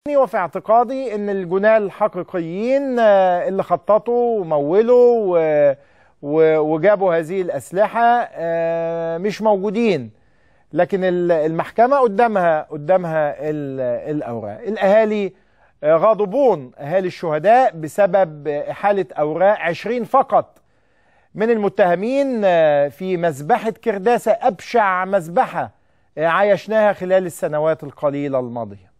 وفي اعتقادي ان الجناه الحقيقيين آه، اللي خططوا ومولوا و- و- وجابوا هذه الاسلحه آه، مش موجودين لكن ال- المحكمه قدامها قدامها ال- الاوراق الاهالي آه، غاضبون اهالي الشهداء بسبب آه، احاله اوراق 20 فقط من المتهمين آه، في مذبحه كرداسه ابشع مذبحه آه، عايشناها خلال السنوات القليله الماضيه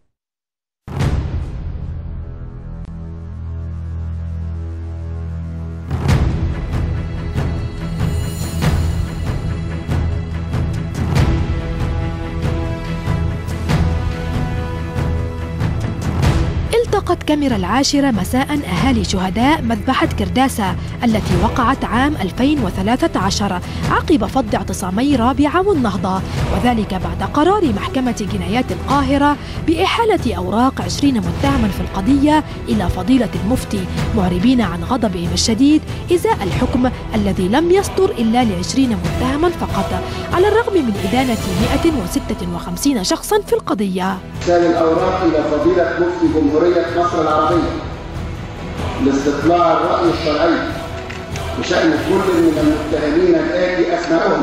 التقت كاميرا العاشرة مساء أهالي شهداء مذبحة كرداسة التي وقعت عام 2013 عقب فض اعتصامي رابعة والنهضة وذلك بعد قرار محكمة جنايات القاهرة بإحالة أوراق 20 متهما في القضية إلى فضيلة المفتي معربين عن غضبهم الشديد إزاء الحكم الذي لم يصدر إلا ل 20 متهما فقط على الرغم من إدانة 156 شخصا في القضية إرسال الأوراق إلى فضيلة مفتي جمهورية مصر العربية لاستطلاع الرأي الشرعي بشأن كل من المتهمين الآتي أسمائهم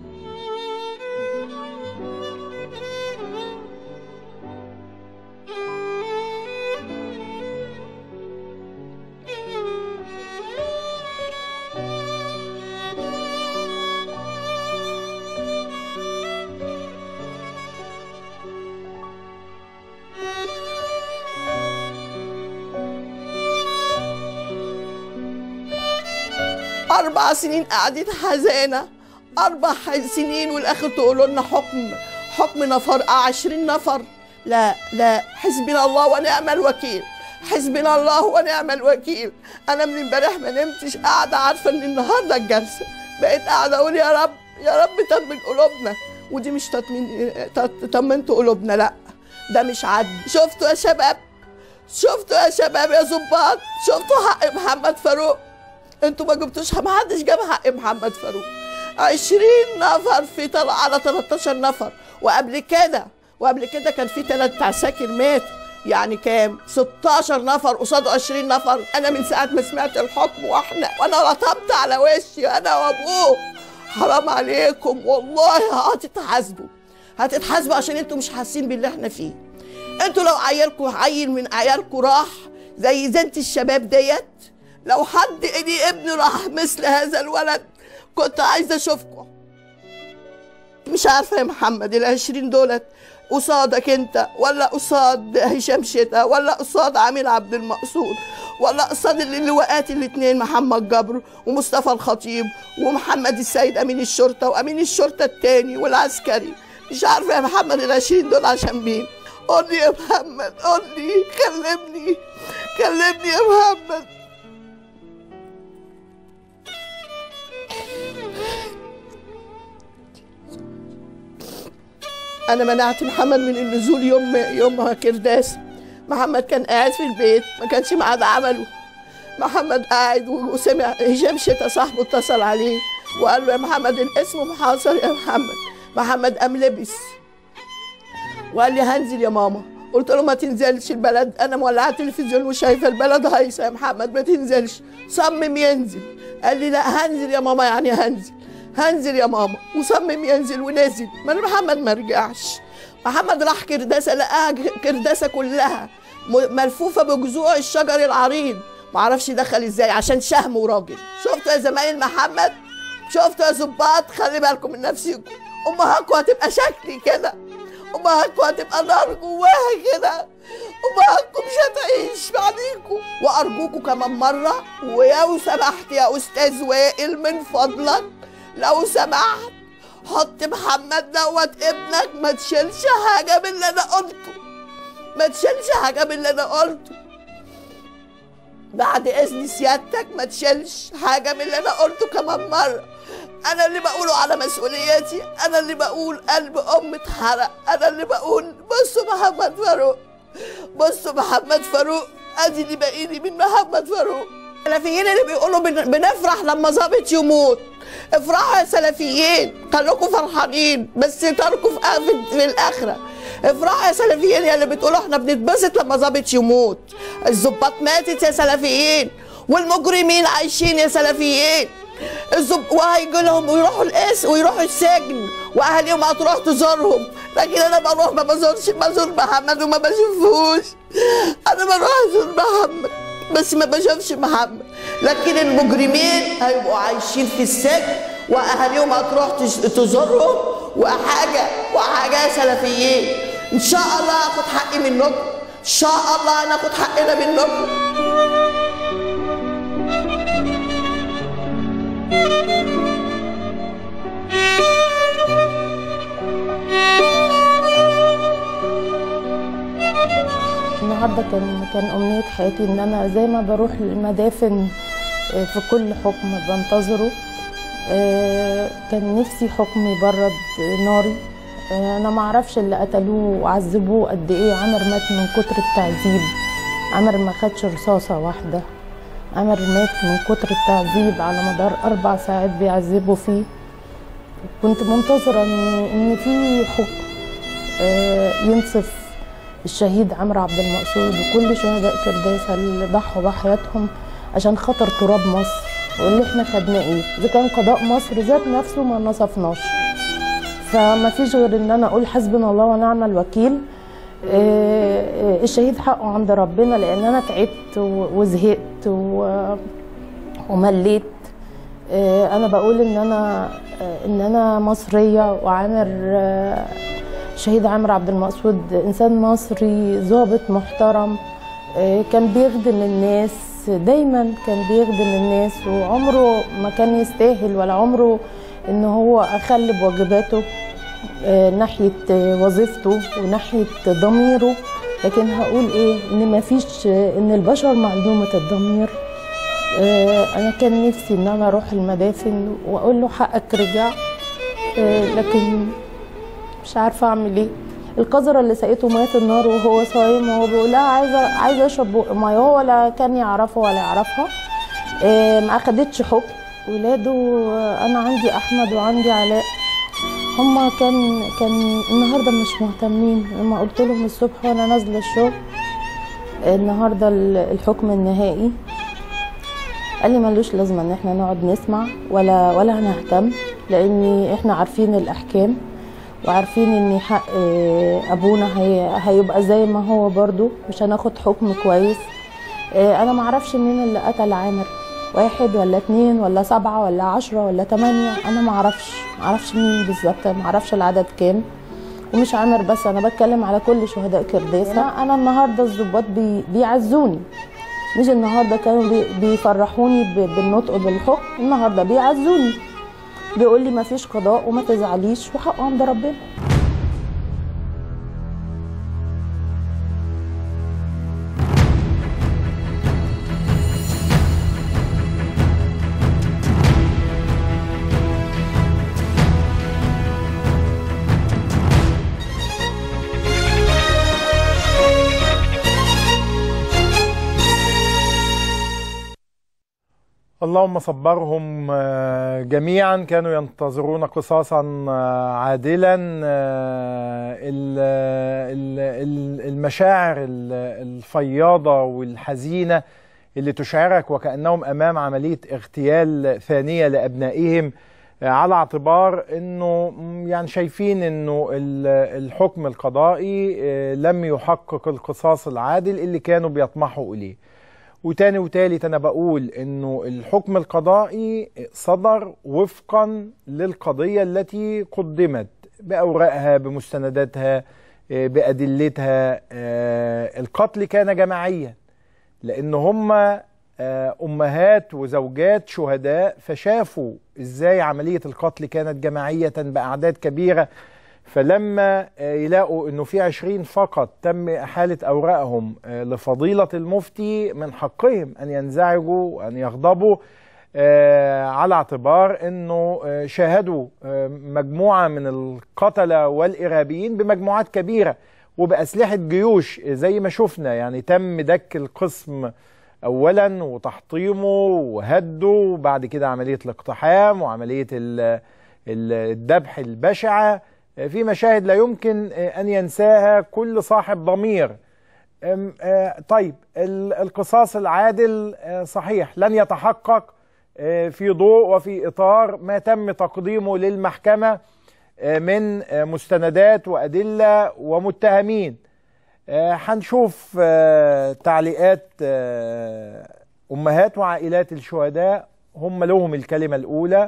أربع سنين قاعدين حزانة أربع سنين والآخر تقولوا لنا حكم حكم نفر آه، عشرين نفر لا لا حسبنا الله ونعم الوكيل حسبنا الله ونعم الوكيل أنا من امبارح ما نمتش قاعدة عارفة إن النهاردة الجلسة بقيت قاعدة أقول يا رب يا رب طمن قلوبنا ودي مش تطمين تط- طمنت قلوبنا لا ده مش عدل شفتوا يا شباب شفتوا يا شباب يا ظباط شفتوا حق محمد فاروق انتوا ما جبتوش ما حدش جاب حق محمد فاروق 20 نفر في طل... على 13 نفر وقبل كده وقبل كده كان في ثلاث عساكر ماتوا يعني كام 16 نفر قصاد 20 نفر انا من ساعه ما سمعت الحكم واحنا وانا رطبت على وشي انا وابوه حرام عليكم والله هتتحاسبوا هتتحاسبوا عشان انتوا مش حاسين باللي احنا فيه انتوا لو عيالكم عيل من عيالكم راح زي زينة الشباب ديت لو حد إني ابني راح مثل هذا الولد كنت عايزة أشوفكم مش عارفة يا محمد العشرين دولت قصادك انت ولا قصاد هشام شتا ولا قصاد عامل عبد المقصود ولا قصاد اللواءات الاثنين محمد جبر ومصطفى الخطيب ومحمد السيد امين الشرطه وامين الشرطه الثاني والعسكري مش عارفه يا محمد العشرين دول عشان مين قول لي يا محمد قول لي كلمني كلمني يا محمد انا منعت محمد من النزول يوم يوم كرداس محمد كان قاعد في البيت ما كانش ميعاد عمله محمد قاعد وسمع هشام شتا صاحبه اتصل عليه وقال له يا محمد الاسم محاصر يا محمد محمد قام لبس وقال لي هنزل يا ماما قلت له ما تنزلش البلد انا مولعه التلفزيون وشايفه البلد هايصه يا محمد ما تنزلش صمم ينزل قال لي لا هنزل يا ماما يعني هنزل هنزل يا ماما وصمم ينزل ونزل ما أنا محمد ما رجعش محمد راح كرداسه لقاها كرداسه كلها م- ملفوفه بجذوع الشجر العريض معرفش دخل ازاي عشان شهم وراجل شفتوا يا زمايل محمد شفتوا يا ظباط خلي بالكم من نفسكم امهاتكم هتبقى شكلي كده امهاتكم هتبقى نار جواها كده امهاتكم مش هتعيش بعديكم وارجوكم كمان مره ولو سمحت يا استاذ وائل من فضلك لو سمحت حط محمد دوت ابنك ما تشيلش حاجه من اللي انا قلته ما تشيلش حاجه من اللي انا قلته بعد اذن سيادتك ما تشيلش حاجه من اللي انا قلته كمان مره انا اللي بقوله على مسؤوليتي انا اللي بقول قلب ام اتحرق انا اللي بقول بصوا محمد فاروق بصوا محمد فاروق ادي اللي باقيلي من محمد فاروق السلفيين اللي بيقولوا بن- بنفرح لما ظابط يموت افرحوا يا سلفيين خليكم فرحانين بس تركوا في في- في الاخره افرحوا يا سلفيين يا اللي بتقولوا احنا بنتبسط لما ظابط يموت الظباط ماتت يا سلفيين والمجرمين عايشين يا سلفيين الزب... وهيجي لهم ويروحوا القس ويروحوا السجن واهاليهم هتروح تزورهم لكن انا بروح ما بزورش بزور محمد وما بشوفوش انا بروح ازور محمد بس ما بشوفش محمد لكن المجرمين هيبقوا عايشين في السجن واهاليهم هتروح تش- تزورهم وحاجه وحاجه يا سلفيين ان شاء الله هاخد حقي منكم ان شاء الله هناخد حقنا منكم النهارده كان كان امنيه حياتي ان انا زي ما بروح المدافن آه، في كل حكم بنتظره آه، كان نفسي حكم يبرد ناري آه، انا ما اعرفش اللي قتلوه وعذبوه قد ايه عمر مات من كتر التعذيب عمر ما خدش رصاصه واحده عمر مات من كتر التعذيب على مدار اربع ساعات بيعذبوا فيه كنت منتظره ان ان في حكم آه، ينصف الشهيد عمرو عبد المقصود وكل شهداء كرداسة اللي ضحوا بحياتهم عشان خاطر تراب مصر واللي احنا خدناه ايه اذا كان قضاء مصر ذات نفسه ما نصفناش فما فيش غير ان انا اقول حسبنا الله ونعم الوكيل آه، آه، الشهيد حقه عند ربنا لان انا تعبت و- وزهقت و- ومليت آه، انا بقول ان انا آه، ان انا مصريه وعامر آه، شهيد عامر عبد المقصود انسان مصري ضابط محترم آه، كان بيخدم الناس دايما كان بيخدم الناس وعمره ما كان يستاهل ولا عمره ان هو اخل بواجباته آه، ناحيه آه، وظيفته وناحيه ضميره لكن هقول ايه ان ما فيش ان البشر معدومه الضمير آه، انا كان نفسي ان انا اروح المدافن واقول له حقك رجع آه، لكن مش عارفه اعمل ايه القذره اللي سقيته ميه النار وهو صايم وهو بيقول لها عايزه عايزه اشرب بق ميه هو ولا كان يعرفه ولا يعرفها آه، ما اخدتش حكم ولاده آه، انا عندي احمد وعندي علاء هما كان كان النهارده مش مهتمين لما قلت لهم الصبح وانا نازله الشغل النهارده ال- الحكم النهائي قال لي ملوش لازمه ان احنا نقعد نسمع ولا ولا هنهتم لان احنا عارفين الاحكام وعارفين ان حق آه، ابونا هي هيبقى زي ما هو برضو مش هناخد حكم كويس آه، انا معرفش مين اللي قتل عامر واحد ولا اتنين ولا سبعة ولا عشرة ولا تمانية انا معرفش معرفش مين بالظبط معرفش العدد كام ومش عامر بس انا بتكلم على كل شهداء كرداسة انا النهاردة الضباط بي بيعزوني مش النهارده كانوا بي- بيفرحوني ب- بالنطق بالحكم النهارده بيعزوني بيقول لي مفيش قضاء وما تزعليش وحقه عند ربنا اللهم صبرهم آه، جميعا كانوا ينتظرون قصاصا آه، عادلا آه، ال- ال- ال- المشاعر ال- الفياضة والحزينة اللي تشعرك وكأنهم أمام عملية اغتيال ثانية لأبنائهم آه، على اعتبار أنه م، يعني شايفين أنه ال- الحكم القضائي آه، لم يحقق القصاص العادل اللي كانوا بيطمحوا إليه وتاني وتالت انا بقول انه الحكم القضائي صدر وفقا للقضيه التي قدمت باوراقها بمستنداتها آه، بادلتها آه، القتل كان جماعيا لان هم آه، امهات وزوجات شهداء فشافوا ازاي عمليه القتل كانت جماعيه باعداد كبيره فلما آه، يلاقوا انه في عشرين فقط تم احالة اوراقهم آه، لفضيلة المفتي من حقهم ان ينزعجوا وان يغضبوا آه، على اعتبار انه آه، شاهدوا آه، مجموعة من القتلة والارهابيين بمجموعات كبيرة وبأسلحة جيوش زي ما شفنا يعني تم دك القسم اولا وتحطيمه وهده وبعد كده عملية الاقتحام وعملية ال- ال- الذبح البشعة آه، في مشاهد لا يمكن آه، ان ينساها كل صاحب ضمير أم، آه، طيب ال- القصاص العادل آه، صحيح لن يتحقق آه، في ضوء وفي اطار ما تم تقديمه للمحكمه آه، من آه، مستندات وادله ومتهمين آه، هنشوف آه، تعليقات آه، امهات وعائلات الشهداء هم لهم الكلمه الاولى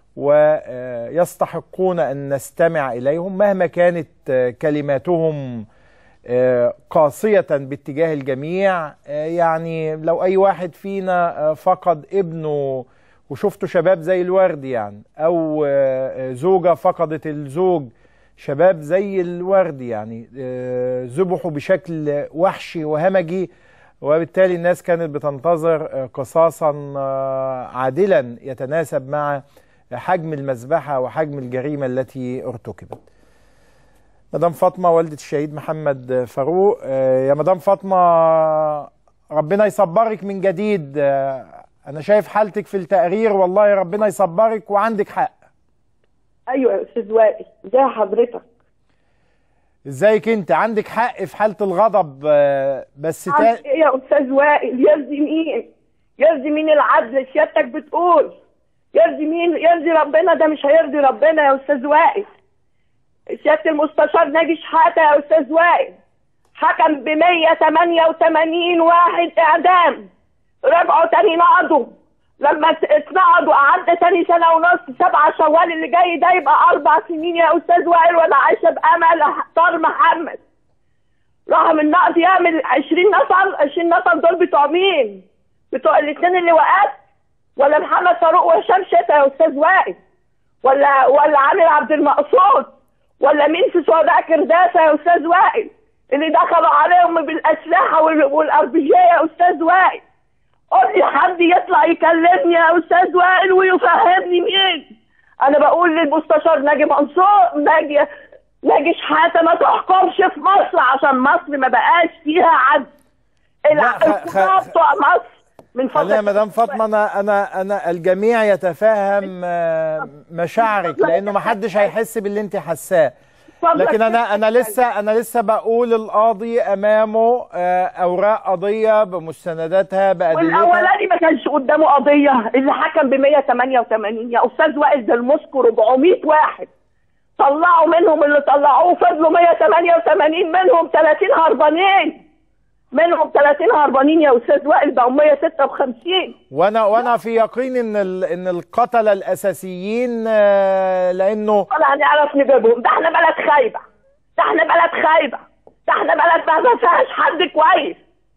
ويستحقون ان نستمع اليهم مهما كانت آه، كلماتهم آه، قاسيه باتجاه الجميع آه، يعني لو اي واحد فينا آه، فقد ابنه وشفتوا شباب زي الورد يعني او آه، آه، زوجه فقدت الزوج شباب زي الورد يعني آه، ذبحوا بشكل وحشي وهمجي وبالتالي الناس كانت بتنتظر آه، قصاصا آه، عادلا يتناسب مع حجم المذبحة وحجم الجريمة التي ارتكبت مدام فاطمة والدة الشهيد محمد فاروق آه، يا مدام فاطمة ربنا يصبرك من جديد آه، أنا شايف حالتك في التقرير والله ربنا يصبرك وعندك حق ايوه يا استاذ وائل ازي حضرتك ازيك انت عندك حق في حالة الغضب آه، بس تا... عارف ايه يا استاذ وائل يرضي مين يرضي مين العدل سيادتك بتقول يرضي مين يرضي ربنا ده مش هيرضي ربنا يا استاذ وائل سياده المستشار ناجي شحاته يا استاذ وائل حكم ب 188 واحد اعدام رجعوا تاني نقضوا لما ات- اتنقضوا قعدنا تاني سنه ونص سبعة شوال اللي جاي ده يبقى اربع سنين يا استاذ وائل وانا عايشه بامل طار محمد رغم النقد يعمل 20 نفر 20 نفر دول بتوع مين؟ بتوع الاثنين اللي وقت ولا محمد فاروق وهشام شتا يا استاذ وائل ولا ولا عامر عبد المقصود ولا مين في شهداء كرداسه يا استاذ وائل اللي دخلوا عليهم بالاسلحه والاربجيه يا استاذ وائل قول لي حد يطلع يكلمني يا استاذ وائل ويفهمني مين انا بقول للمستشار ناجي منصور ناجي ناجي شحاته ما تحكمش في مصر عشان مصر ما بقاش فيها عدل لا، خ- خ- الحكومه بتوع مصر من خلينا يا فضلك مدام فاطمه انا انا انا الجميع يتفهم آه، مشاعرك لانه ما حدش هيحس باللي انت حاساه اتفضل. لكن انا انا لسه انا لسه بقول القاضي امامه آه، اوراق قضيه بمستنداتها بادلتها والاولاني ما كانش قدامه قضيه اللي حكم ب 188 يا استاذ وائل ده المسكو 400 واحد طلعوا منهم اللي طلعوه فضلوا 188 منهم 30 هربانين منهم 30 هربانين يا استاذ وائل بقوا 156 وانا وانا في يقين ان ال- ان القتله الاساسيين آه، لانه ولا هنعرف نجيبهم ده احنا بلد خايبه ده احنا بلد خايبه ده احنا بلد ما فيهاش حد كويس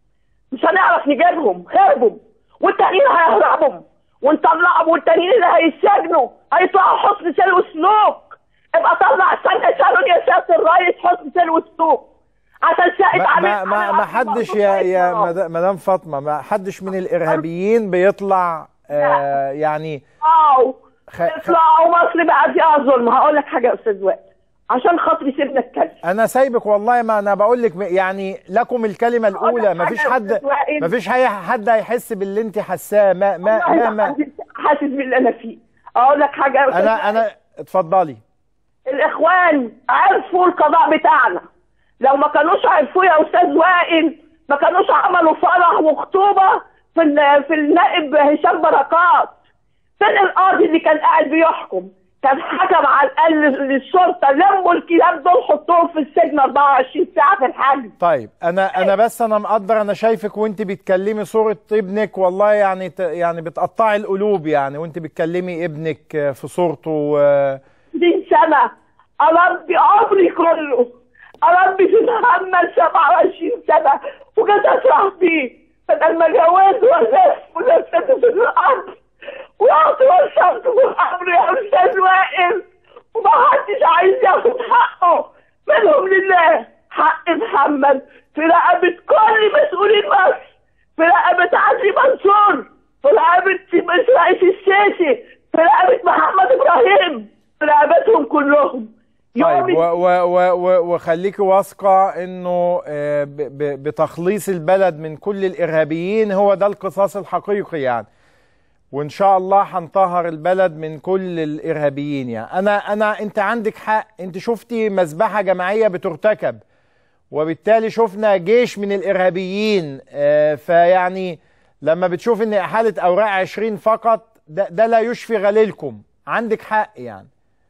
مش هنعرف نجيبهم هربوا والتانيين هيهربوا ونطلعهم والتانيين اللي هيسجنوا هيطلعوا حسن سلو سلوك ابقى طلع سنة سالون يا سيادة الرئيس حسن سلو سلوك عشان سائد ما عامل ما ما, ما حدش يا يا مد- مدام فاطمه ما حدش من الارهابيين بيطلع آه يعني اه خ- خ- اطلعوا مصر بقى فيها ظلم هقول لك حاجة يا استاذ وائل عشان خاطري سيبنا اتكلم انا سايبك والله ما انا بقول لك يعني لكم الكلمه الاولى لك ما فيش حاجة يا حد أستاذ وائل. ما فيش حي- حد هيحس باللي انت حاساه ما ما والله مهما حاسس حاسس باللي انا فيه اقول لك حاجة يا أستاذ انا وائل. انا اتفضلي الاخوان عرفوا القضاء بتاعنا لو ما كانوش عرفوه يا استاذ وائل ما كانوش عملوا فرح وخطوبه في ال- في النائب هشام بركات فين القاضي اللي كان قاعد بيحكم كان حكم على الاقل للشرطه لموا الكلاب دول حطوهم في السجن 24 ساعه في الحجز طيب انا انا بس انا مقدر انا شايفك وانت بتكلمي صوره ابنك والله يعني ت- يعني بتقطعي القلوب يعني وانت بتكلمي ابنك آه، في صورته آه، 20 سنة أربي عمري كله أربي في محمد 27 سنة وكنت أفرح بيه بدل ما جوز ولف ولفته في الأرض وقعدت وصلت في عمري يا أستاذ وائل ومحدش عايز ياخد حقه منهم لله حق محمد في رقبة كل مسؤولين مصر في رقبة عدلي منصور في رقبة رئيس السيسي في رقبة محمد إبراهيم في رقبتهم كلهم طيب يوم و و و و وخليكي واثقه انه آه، ب- ب- بتخليص البلد من كل الارهابيين هو ده القصاص الحقيقي يعني وان شاء الله هنطهر البلد من كل الارهابيين يعني انا انا انت عندك حق انت شفتي مذبحه جماعيه بترتكب وبالتالي شفنا جيش من الارهابيين آه، فيعني لما بتشوف ان احاله اوراق 20 فقط ده, ده لا يشفي غليلكم عندك حق يعني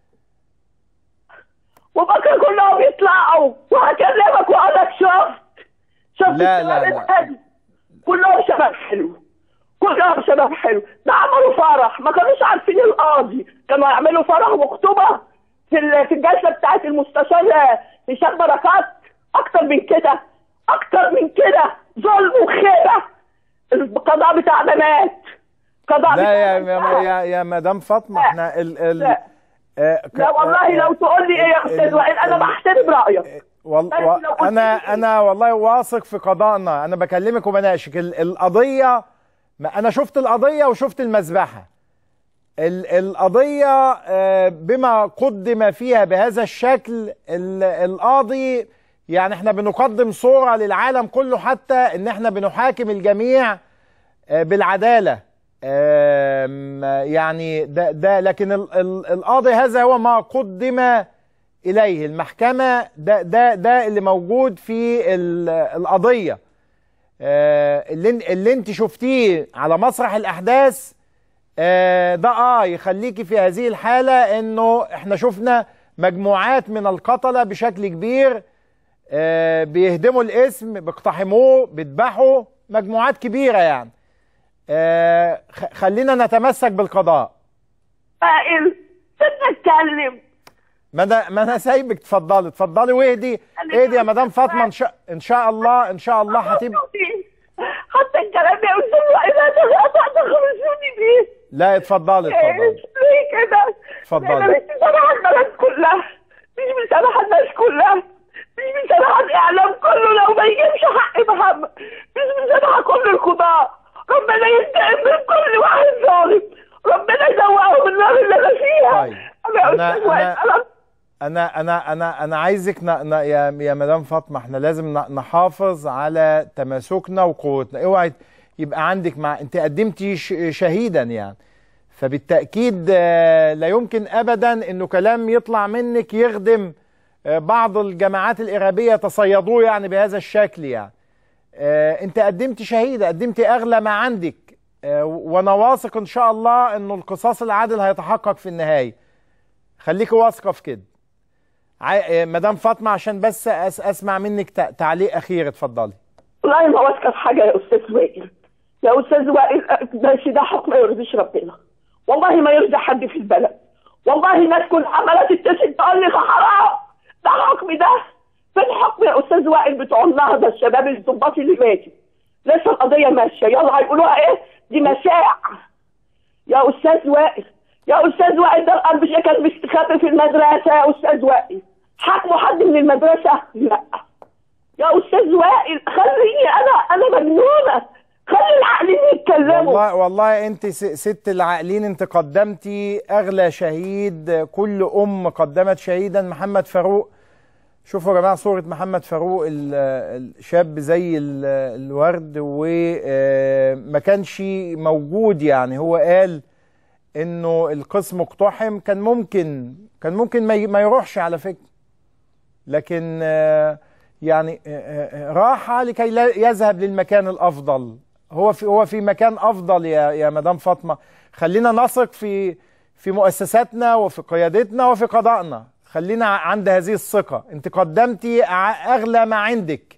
وبكره كلهم يطلعوا وهكلمك واقول لك شفت شفت لا، لا، الشباب لا. الحلو كلهم شباب حلو كلهم شباب حلو ده عملوا فرح ما كانوش عارفين القاضي كانوا يعملوا فرح وخطوبه في ال- في الجلسه بتاعت المستشار هشام بركات اكتر من كده اكتر من كده ظلم وخيبه القضاء بتاعنا مات قضاء لا يا بتاعنا يا, يا, يا مدام فاطمه احنا ال ال لا. آه، ك- لا والله آه، لو تقول لي ايه يا استاذ ال- وائل انا ال- بحترم رايك وال... بس و... لو قلت انا لي- انا والله واثق في قضائنا انا بكلمك وبناقشك ال... القضيه ما انا شفت القضيه وشفت المذبحه ال... القضيه آه، بما قدم فيها بهذا الشكل ال... القاضي يعني احنا بنقدم صوره للعالم كله حتى ان احنا بنحاكم الجميع آه، بالعداله آم، يعني ده ده لكن ال- ال- القاضي هذا هو ما قدم اليه المحكمه ده ده ده اللي موجود في ال- القضيه آه، اللي اللي انت شفتيه على مسرح الاحداث آه، ده اه يخليكي في هذه الحاله انه احنا شفنا مجموعات من القتله بشكل كبير آه، بيهدموا الاسم بيقتحموه بيذبحوا مجموعات كبيره يعني آه، خ- خلينا نتمسك بالقضاء وائل تتكلم ما انا ما انا سايبك تفضلي اتفضلي واهدي أنا اهدي يا مدام فاطمه ان شاء ان شاء الله ان شاء الله هتبقى حتى الكلام يا استاذ وائل هتغ- هتخرجوني بيه لا اتفضلي إيه، اتفضلي ليه كده؟ اتفضلي. انا مش مسامحه البلد كلها مش مسامحه الناس كلها مش مسامحه الاعلام كله لو ما يجيبش حق محمد مش مسامحه كل القضاء ربنا ينتقم من كل واحد ظالم ربنا يزوقهم النار اللي انا فيها طيب. انا يا أنا- استاذ وائل أنا- انا انا انا انا انا عايزك ن... ن... يا يا مدام فاطمه احنا لازم ن... نحافظ على تماسكنا وقوتنا اوعي يبقى عندك مع انت قدمتي ش... شهيدا يعني فبالتاكيد آه، لا يمكن ابدا انه كلام يطلع منك يخدم آه، بعض الجماعات الارهابيه تصيدوه يعني بهذا الشكل يعني آه، انت قدمت شهيده قدمت اغلى ما عندك آه، وانا واثق ان شاء الله انه القصاص العادل هيتحقق في النهايه خليكي واثقه في كده عاي- آه، مدام فاطمه عشان بس أس اسمع منك تع- تعليق اخير اتفضلي والله ما واثقه في حاجه يا استاذ وائل يا استاذ وائل ده ده حكم ما يرضيش ربنا والله ما يرضي حد في البلد والله الناس كل عماله تتصل تقول لي حرام ده حكم ده فين حكم يا استاذ وائل بتوع النهضه الشباب الضباط اللي ماتوا لسه القضيه ماشيه يلا هيقولوها ايه دي مشاع يا استاذ وائل يا استاذ وائل ده الاب كان مستخبي في المدرسه يا استاذ وائل حكموا حد من المدرسه لا يا استاذ وائل خليني انا انا مجنونه خلي العقلين يتكلموا والله والله انت س- ست العاقلين انت قدمتي اغلى شهيد كل ام قدمت شهيدا محمد فاروق شوفوا يا جماعه صوره محمد فاروق ال- الشاب زي ال- الورد وما كانش موجود يعني هو قال انه القسم اقتحم كان ممكن كان ممكن ما ي- ما يروحش على فكره لكن آه، يعني آه، آه، راح لكي لا يذهب للمكان الافضل هو في هو في مكان افضل يا يا مدام فاطمه خلينا نثق في في مؤسساتنا وفي قيادتنا وفي قضائنا خلينا ع- عند هذه الثقه انت قدمتي ع- اغلى ما عندك